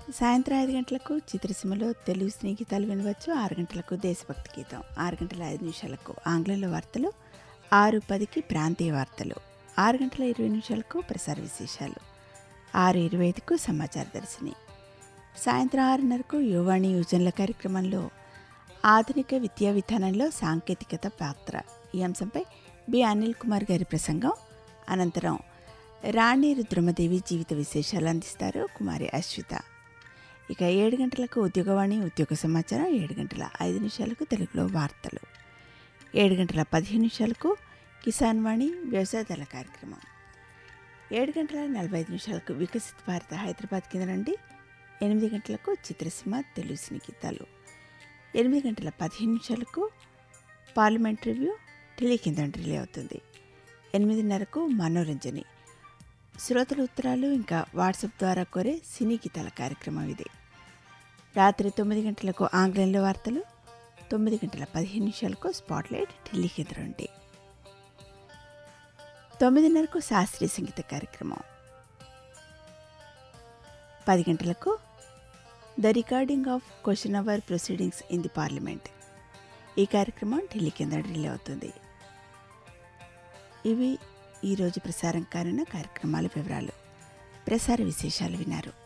సాయంత్రం ఐదు గంటలకు చిత్రసీమలో తెలుగు స్నేహితాలు వినవచ్చు ఆరు గంటలకు దేశభక్తి గీతం ఆరు గంటల ఐదు నిమిషాలకు ఆంగ్లంలో వార్తలు ఆరు పదికి ప్రాంతీయ వార్తలు ఆరు గంటల ఇరవై నిమిషాలకు ప్రసార విశేషాలు ఆరు ఇరవై ఐదుకు సమాచార దర్శిని సాయంత్రం ఆరున్నరకు యువాణి యోజనల కార్యక్రమంలో ఆధునిక విద్యా విధానంలో సాంకేతికత పాత్ర ఈ అంశంపై బి అనిల్ కుమార్ గారి ప్రసంగం అనంతరం రాణి రుద్రమదేవి జీవిత విశేషాలు అందిస్తారు కుమారి అశ్విత ఇక ఏడు గంటలకు ఉద్యోగవాణి ఉద్యోగ సమాచారం ఏడు గంటల ఐదు నిమిషాలకు తెలుగులో వార్తలు ఏడు గంటల పదిహేను నిమిషాలకు కిసాన్ వాణి వ్యవసాయదారుల కార్యక్రమం ఏడు గంటల నలభై ఐదు నిమిషాలకు వికసిత్ భారత హైదరాబాద్ కింద నుండి ఎనిమిది గంటలకు చిత్రసీమ తెలుగు సినీ గీతాలు ఎనిమిది గంటల పదిహేను నిమిషాలకు పార్లమెంట్ రివ్యూ ఢిల్లీ కింద రిలే అవుతుంది ఎనిమిదిన్నరకు మనోరంజని శ్రోతల ఉత్తరాలు ఇంకా వాట్సాప్ ద్వారా కోరే సినీ గీతాల కార్యక్రమం ఇది రాత్రి తొమ్మిది గంటలకు ఆంగ్లంలో వార్తలు తొమ్మిది గంటల పదిహేను నిమిషాలకు స్పాట్లైట్ ఢిల్లీ కేంద్రం నుండి తొమ్మిదిన్నరకు శాస్త్రీయ సంగీత కార్యక్రమం పది గంటలకు the recording of question hour proceedings in the parliament ఈ కార్యక్రమం ఢిల్లీ కింద ఢిల్లీ అవుతుంది ఇవి ఈరోజు ప్రసారం కానున్న కార్యక్రమాల వివరాలు ప్రసార విశేషాలు విన్నారు